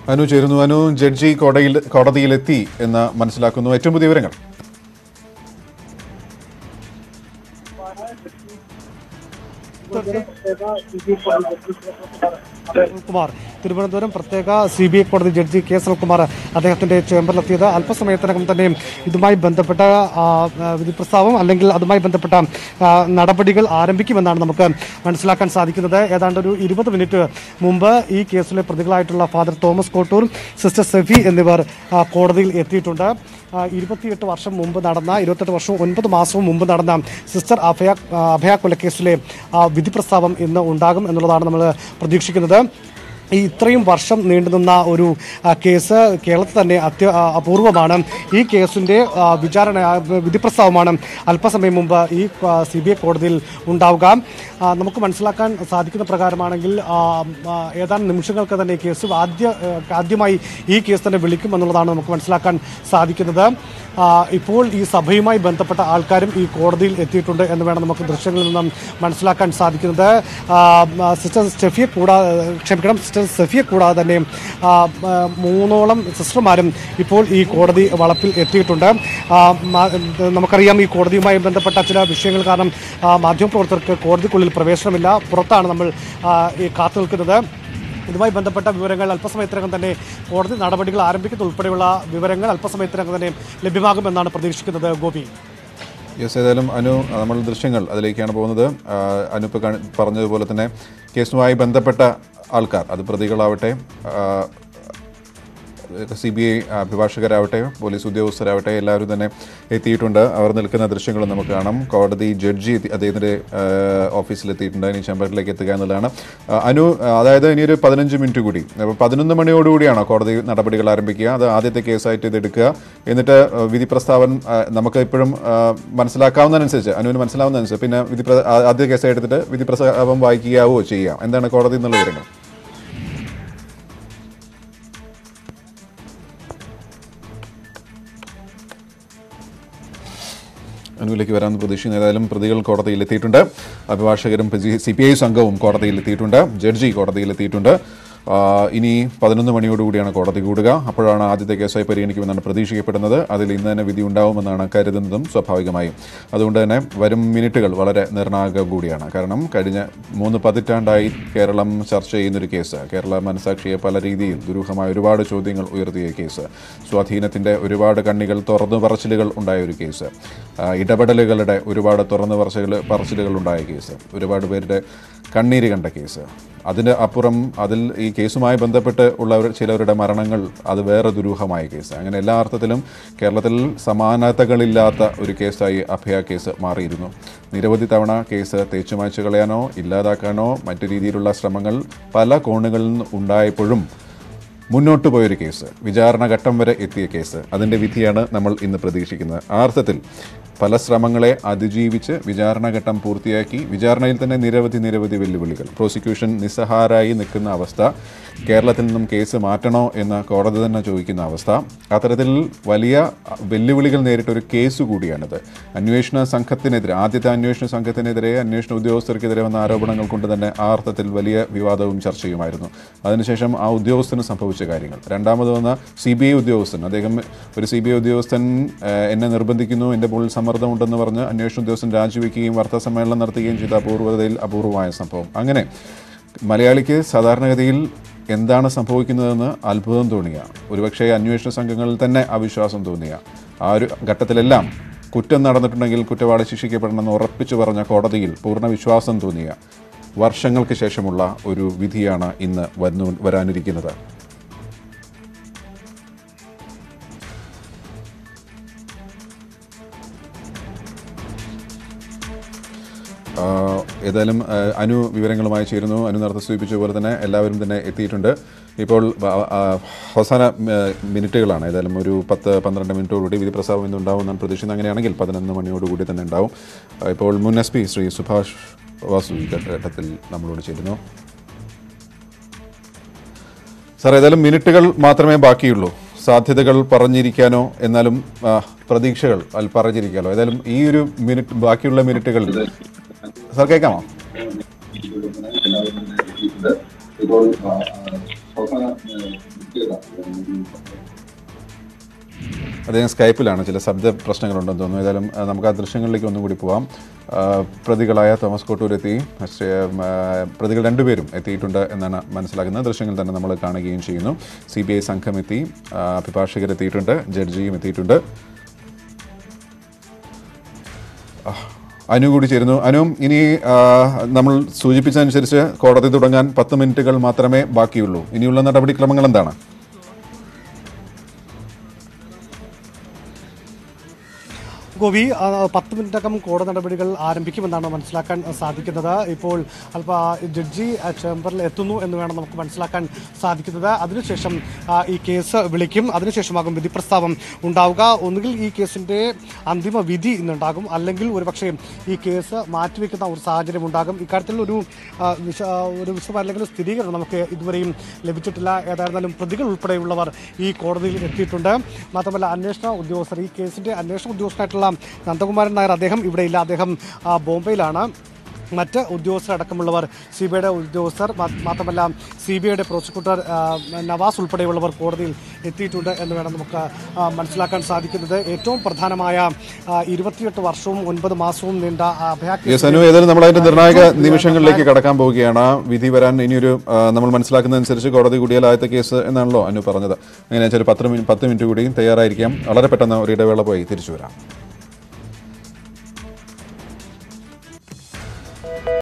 അനു ചേരുന്നു അനു ജഡ്ജി കോടതിയിൽ കോടതിയിലെത്തി എന്ന് മനസ്സിലാക്കുന്നു ഏറ്റവും പുതിയ വിവരങ്ങൾ കുമാർ തിരുവനന്തപുരം പ്രത്യേക സി ബി ഐ കോടതി ജഡ്ജി കെ സുനിൽകുമാർ അദ്ദേഹത്തിന്റെ ചേംബറിലെത്തിയത് അല്പസമയത്തിനകം തന്നെ ഇതുമായി ബന്ധപ്പെട്ട ആ, ആ, വിധി പ്രസ്താവം അല്ലെങ്കിൽ അതുമായി ബന്ധപ്പെട്ട ആ, നടപടികൾ ആരംഭിക്കുമെന്നാണ് നമുക്ക് മനസ്സിലാക്കാൻ സാധിക്കുന്നത് ഏതാണ്ട് ഒരു ഇരുപത് മിനിറ്റ് മുമ്പ് ഈ കേസിലെ പ്രതികളായിട്ടുള്ള ഫാദർ തോമസ് കോട്ടൂർ സിസ്റ്റർ സെഫി എന്നിവർ ആ, കോടതിയിൽ എത്തിയിട്ടുണ്ട് ആ, ഇരുപത്തിയെട്ട് വർഷം മുമ്പ് നടന്ന ഇരുപത്തെട്ട് വർഷവും ഒൻപത് മാസവും മുമ്പ് നടന്ന സിസ്റ്റർ അഭയ ആ, അഭയ കൊലക്കേസിലെ ആ, വിധി പ്രസ്താവം ഇന്ന് ഉണ്ടാകും എന്നുള്ളതാണ് നമ്മൾ പ്രതീക്ഷിക്കുന്നത് ഈ ഇത്രയും വർഷം നീണ്ടുനിന്ന ഒരു ആ, കേസ് കേരളത്തിൽ തന്നെ അത്യ ആ, അപൂർവമാണ് ഈ കേസിൻ്റെ ആ, വിചാരണ ആ, വിധി പ്രസ്താവമാണ് അല്പസമയം മുമ്പ് ഈ സി ബി ഐ കോടതിയിൽ ഉണ്ടാവുക ആ, നമുക്ക് മനസ്സിലാക്കാൻ സാധിക്കുന്ന പ്രകാരമാണെങ്കിൽ ആ, ആ, ഏതാനും നിമിഷങ്ങൾക്ക് തന്നെ ഈ കേസ് ആദ്യ ആ, ആദ്യമായി ഈ കേസ് തന്നെ വിളിക്കും എന്നുള്ളതാണ് നമുക്ക് മനസ്സിലാക്കാൻ സാധിക്കുന്നത് ആ, ഇപ്പോൾ ഈ സഭയുമായി ബന്ധപ്പെട്ട ആൾക്കാരും ഈ കോടതിയിൽ എത്തിയിട്ടുണ്ട് എന്ന് വേണം നമുക്ക് ദൃശ്യങ്ങളിൽ നിന്നും മനസ്സിലാക്കാൻ സാധിക്കുന്നത് ആ, ആ, സിസ്റ്റർ സ്റ്റെഫിയെ കൂടാതെ ക്ഷമിക്കണം സിസ്റ്റർ സെഫിയെ കൂടാതെ തന്നെ ആ, ആ, മൂന്നോളം സിസ്റ്റർമാരും ഇപ്പോൾ ഈ കോടതി വളപ്പിൽ എത്തിയിട്ടുണ്ട് ആ, മ- നമുക്കറിയാം ഈ കോടതിയുമായി ബന്ധപ്പെട്ട ചില വിഷയങ്ങൾ കാരണം ആ, മാധ്യമപ്രവർത്തകർക്ക് കോടതിക്കുള്ളിൽ പ്രവേശനമില്ല പുറത്താണ് നമ്മൾ ആ, ഈ കാത്തു നിൽക്കുന്നത് ഇതുമായി ബന്ധപ്പെട്ട വിവരങ്ങൾ അല്പസമയത്തിനകം തന്നെ കോടതി നടപടികൾ ആരംഭിക്കുന്ന ഉൾപ്പെടെയുള്ള വിവരങ്ങൾ അല്പസമയത്തിനകം തന്നെ ലഭ്യമാകുമെന്നാണ് പ്രതീക്ഷിക്കുന്നത് ഗോപി യെസ് ഏതായാലും അനു നമ്മൾ ദൃശ്യങ്ങൾ അതിലേക്കാണ് പോകുന്നത് ആ, അനു ഇപ്പോൾ കാണി- പറഞ്ഞതുപോലെ തന്നെ കേസുമായി ബന്ധപ്പെട്ട ആൾക്കാർ അത് പ്രതികളാവട്ടെ സി ബി ഐ അഭിഭാഷകരാവട്ടെ പോലീസ് ഉദ്യോഗസ്ഥരാവട്ടെ എല്ലാവരും തന്നെ എത്തിയിട്ടുണ്ട് അവർ നിൽക്കുന്ന ദൃശ്യങ്ങളും നമുക്ക് കാണാം കോടതി ജഡ്ജി എത്തി- അദ്ദേഹത്തിൻ്റെ ആ, ഓഫീസിലെത്തിയിട്ടുണ്ട് ഇനി ചേംബറിലേക്ക് എത്തുക എന്നുള്ളതാണ് ആ, അനു ആ, അതായത് ഇനി ഒരു പതിനഞ്ച് മിനിറ്റ് കൂടി അപ്പോൾ പതിനൊന്ന് മണിയോടുകൂടിയാണോ കോടതി നടപടികൾ ആരംഭിക്കുക അത് ആദ്യത്തെ കേസായിട്ട് ഇത് എടുക്കുക എന്നിട്ട് ആ, വിധി പ്രസ്താവൻ ആ, നമുക്ക് ഇപ്പോഴും ആ, മനസ്സിലാക്കാവുന്നതനുസരിച്ച് അനുവിന് മനസ്സിലാവുന്നതനുസരിച്ച് പിന്നെ വിധി പ്ര- ആ- ആദ്യ കേസ് എടുത്തിട്ട് വിധി പ്രസ്താവം വായിക്കുകയാവോ ചെയ്യാം എന്താണ് കോടതി എന്നുള്ള വിവരങ്ങൾ അനുവിലേക്ക് വരാമെന്ന് പ്രതീക്ഷിക്കുന്ന ഏതായാലും പ്രതികൾ കോടതിയിൽ എത്തിയിട്ടുണ്ട് അഭിഭാഷകരും സി പി ഐ സംഘവും കോടതിയിൽ എത്തിയിട്ടുണ്ട് ജഡ്ജി കോടതിയിൽ എത്തിയിട്ടുണ്ട് ആ, ഇനി പതിനൊന്ന് മണിയോടുകൂടിയാണ് കോടതി കൂടുക അപ്പോഴാണ് ആദ്യത്തെ കേസായി പരിഗണിക്കുമെന്നാണ് പ്രതീക്ഷിക്കപ്പെടുന്നത് അതിൽ ഇന്ന് തന്നെ വിധി ഉണ്ടാവുമെന്നാണ് കരുതുന്നതും സ്വാഭാവികമായും അതുകൊണ്ട് തന്നെ വരും മിനിറ്റുകൾ വളരെ നിർണായക കൂടിയാണ് കാരണം കഴിഞ്ഞ മൂന്ന് പതിറ്റാണ്ടായി കേരളം ചർച്ച ചെയ്യുന്നൊരു കേസ് കേരള മനസാക്ഷിയെ പല രീതിയിൽ ദുരൂഹമായ ഒരുപാട് ചോദ്യങ്ങൾ ഉയർത്തിയ കേസ് സ്വാധീനത്തിൻ്റെ ഒരുപാട് കണ്ണികൾ തുറന്നു പറച്ചിലുകൾ ഉണ്ടായ ഒരു കേസ് ആ, ഇടപെടലുകളുടെ ഒരുപാട് തുറന്നു പറച്ചിലുകൾ പറച്ചിലുകൾ ഉണ്ടായ കേസ് ഒരുപാട് പേരുടെ കണ്ണീര് കണ്ട കേസ് അതിന് അപ്പുറം അതിൽ ഈ കേസുമായി ബന്ധപ്പെട്ട് ഉള്ളവർ ചിലവരുടെ മരണങ്ങൾ അത് വേറെ ദുരൂഹമായ കേസ് അങ്ങനെ എല്ലാ അർത്ഥത്തിലും കേരളത്തിൽ സമാനതകളില്ലാത്ത ഒരു കേസായി അഭയ കേസ് മാറിയിരുന്നു നിരവധി തവണ കേസ് തേച്ചുമായ്ച്ചു കളയാനോ ഇല്ലാതാക്കാനോ മറ്റു രീതിയിലുള്ള ശ്രമങ്ങൾ പല കോണുകളിൽ നിന്ന് ഉണ്ടായപ്പോഴും മുന്നോട്ട് പോയൊരു കേസ് വിചാരണ ഘട്ടം വരെ എത്തിയ കേസ് അതിൻ്റെ വിധിയാണ് നമ്മൾ ഇന്ന് പ്രതീക്ഷിക്കുന്നത് ആ അർത്ഥത്തിൽ പല ശ്രമങ്ങളെ അതിജീവിച്ച് വിചാരണ ഘട്ടം പൂർത്തിയാക്കി വിചാരണയിൽ തന്നെ നിരവധി നിരവധി വെല്ലുവിളികൾ പ്രോസിക്യൂഷൻ നിസ്സഹാരായി നിൽക്കുന്ന അവസ്ഥ കേരളത്തിൽ നിന്നും കേസ് മാറ്റണോ എന്ന് കോടതി തന്നെ ചോദിക്കുന്ന അവസ്ഥ അത്തരത്തിൽ വലിയ വെല്ലുവിളികൾ നേരിട്ട ഒരു കേസ് കൂടിയാണിത് അന്വേഷണ സംഘത്തിനെതിരെ ആദ്യത്തെ അന്വേഷണ സംഘത്തിനെതിരെ അന്വേഷണ ഉദ്യോഗസ്ഥർക്കെതിരെ വന്ന ആരോപണങ്ങൾ കൊണ്ട് തന്നെ ആ അർത്ഥത്തിൽ വലിയ വിവാദവും ചർച്ചയുമായിരുന്നു അതിനുശേഷം ആ ഉദ്യോഗസ്ഥന് സംഭവിച്ച കാര്യങ്ങൾ രണ്ടാമത് വന്ന സി ബി ഐ ഉദ്യോഗസ്ഥൻ അദ്ദേഹം ഒരു സി ബി ഐ ഉദ്യോഗസ്ഥൻ ഏഹ്, എന്നെ നിർബന്ധിക്കുന്നു എൻ്റെ മുകളിൽ സമ്മർദ്ദമുണ്ടെന്ന് പറഞ്ഞ് അന്വേഷണ ഉദ്യോഗസ്ഥൻ രാജിവെക്കുകയും വാർത്താ സമ്മേളനം നടത്തുകയും ചെയ്ത അപൂർവതയിൽ അപൂർവമായ സംഭവം അങ്ങനെ മലയാളിക്ക് സാധാരണഗതിയിൽ എന്താണ് സംഭവിക്കുന്നതെന്ന് അത്ഭുതം തോന്നിയ ഒരുപക്ഷെ അന്വേഷണ സംഘങ്ങളിൽ തന്നെ അവിശ്വാസം തോന്നിയ ആ ഒരു ഘട്ടത്തിലെല്ലാം കുറ്റം നടന്നിട്ടുണ്ടെങ്കിൽ കുറ്റവാളി ശിക്ഷിക്കപ്പെടണമെന്ന് ഉറപ്പിച്ചു പറഞ്ഞ കോടതിയിൽ പൂർണ്ണ വിശ്വാസം തോന്നിയ വർഷങ്ങൾക്ക് ശേഷമുള്ള ഒരു വിധിയാണ് ഇന്ന് വന്നു വരാനിരിക്കുന്നത് ആ, ഏതായാലും ആ, അനു വിവരങ്ങളുമായി ചേരുന്നു അനു നേരത്തെ സൂചിപ്പിച്ച പോലെ തന്നെ എല്ലാവരും തന്നെ എത്തിയിട്ടുണ്ട് ഇപ്പോൾ ആ, ആ, അവസാന ആ, മിനിറ്റുകളാണ് ഏതായാലും ഒരു പത്ത് പന്ത്രണ്ട് മിനിറ്റോടുകൂടി വിധി പ്രസ്താവം ഇന്ന് ഉണ്ടാവുമെന്നാണ് പ്രതീക്ഷിക്കുന്നത് അങ്ങനെയാണെങ്കിൽ പതിനൊന്ന് മണിയോടുകൂടി തന്നെ ഉണ്ടാവും ആ, ഇപ്പോൾ മുൻ എസ് പി ശ്രീ സുഭാഷ് വാസു ഈ ഘട്ടത്തിൽ നമ്മളോട് ചേരുന്നു സാർ ഏതായാലും മിനിറ്റുകൾ മാത്രമേ ബാക്കിയുള്ളൂ സാധ്യതകൾ പറഞ്ഞിരിക്കാനോ എന്നാലും ആ, പ്രതീക്ഷകൾ അതിൽ പറഞ്ഞിരിക്കാലോ ഏതായാലും ഈ ഒരു മിനിറ്റ് ബാക്കിയുള്ള മിനിറ്റുകൾ സാർ കേൾക്കാമോ അദ്ദേഹം സ്കൈപ്പിലാണ് ചില ശബ്ദ പ്രശ്നങ്ങളുണ്ടെന്ന് തോന്നുന്നു ഏതായാലും ആ, നമുക്ക് ആ ദൃശ്യങ്ങളിലേക്ക് ഒന്നും കൂടി പോവാം ആ, പ്രതികളായ തോമസ് കോട്ടൂർ എത്തി ശ്രീ, ആ, പ്രതികൾ രണ്ടുപേരും എത്തിയിട്ടുണ്ട് എന്നാണ് മനസ്സിലാക്കുന്നത് ദൃശ്യങ്ങൾ തന്നെ നമ്മൾ കാണുകയും ചെയ്യുന്നു സി ബി ഐ സംഘം എത്തി ആ, അഭിഭാഷകർ എത്തിയിട്ടുണ്ട് ജഡ്ജിയും എത്തിയിട്ടുണ്ട് ആ, അനു കൂടി ചേരുന്നു അനു ഇനി ആ, നമ്മൾ സൂചിപ്പിച്ചതനുസരിച്ച് കോടതി തുടങ്ങാൻ പത്ത് മിനിറ്റുകൾ മാത്രമേ ബാക്കിയുള്ളൂ ഇനിയുള്ള നടപടിക്രമങ്ങൾ എന്താണ് ഗോപി ആ, പത്ത് മിനിറ്റകം കോടതി നടപടികൾ ആരംഭിക്കുമെന്നാണ് മനസ്സിലാക്കാൻ സാധിക്കുന്നത് ഇപ്പോൾ അല്പ ജഡ്ജി ആ, ചേംബറിൽ എത്തുന്നു എന്ന് വേണം നമുക്ക് മനസ്സിലാക്കാൻ സാധിക്കുന്നത് അതിനുശേഷം ആ, ഈ കേസ് വിളിക്കും അതിനുശേഷമാകും വിധി പ്രസ്താവം ഉണ്ടാവുക ഒന്നുകിൽ ഈ കേസിന്റെ അന്തിമ വിധി ഇന്നുണ്ടാകും അല്ലെങ്കിൽ ഒരുപക്ഷെ ഈ കേസ് മാറ്റിവെക്കുന്ന ഒരു സാഹചര്യം ഉണ്ടാകും ഇക്കാര്യത്തിൽ ഒരു ആ, വിശ ആ, ഒരു വിശദമായ അല്ലെങ്കിൽ ഒരു സ്ഥിരീകരണം നമുക്ക് ഇതുവരെയും ലഭിച്ചിട്ടില്ല ഏതായിരുന്നാലും പ്രതികൾ ഉൾപ്പെടെയുള്ളവർ ഈ കോടതിയിൽ എത്തിയിട്ടുണ്ട് മാത്രമല്ല അന്വേഷണ ഉദ്യോഗസ്ഥർ ഈ കേസിന്റെ അന്വേഷണ ഉദ്യോഗസ്ഥനായിട്ടുള്ള നന്ദകുമാരൻ നായർ അദ്ദേഹം ഇവിടെ ഇല്ല അദ്ദേഹം ആ, ബോംബെയിലാണ് മറ്റ് ഉദ്യോഗസ്ഥരടക്കമുള്ളവർ സി ബി ഐയുടെ ഉദ്യോഗസ്ഥർ മാ- മാത്രമല്ല സി ബി ഐയുടെ പ്രോസിക്യൂട്ടർ ആ, നവാസ് ഉൾപ്പെടെയുള്ളവർ കോടതിയിൽ എത്തിയിട്ടുണ്ട് എന്ന് വേണം നമുക്ക് ആ, മനസ്സിലാക്കാൻ സാധിക്കുന്നത് ഏറ്റവും പ്രധാനമായ ആ, ഇരുപത്തിയെട്ട് വർഷവും ഒൻപത് മാസവും നീണ്ട ആ, അഭയാ യെസ് അനു ഏതായാലും നമ്മൾ അതിന്റെ നിർണായക നിമിഷങ്ങളിലേക്ക് കടക്കാൻ പോവുകയാണ് വിധി വരാൻ ഇനിയൊരു ആ, നമ്മൾ മനസ്സിലാക്കുന്നതനുസരിച്ച് കോടതി കൂടിയാൽ ആദ്യത്തെ കേസ് എന്നാണല്ലോ അനു പറഞ്ഞത് അങ്ങനെ വെച്ചാൽ പത്ത് മിനിറ്റ് പത്ത് മിനിറ്റ് കൂടി തയ്യാറായിരിക്കാം വളരെ പെട്ടെന്ന് ഒരു ഇടവേള പോയി തിരിച്ചു വരാം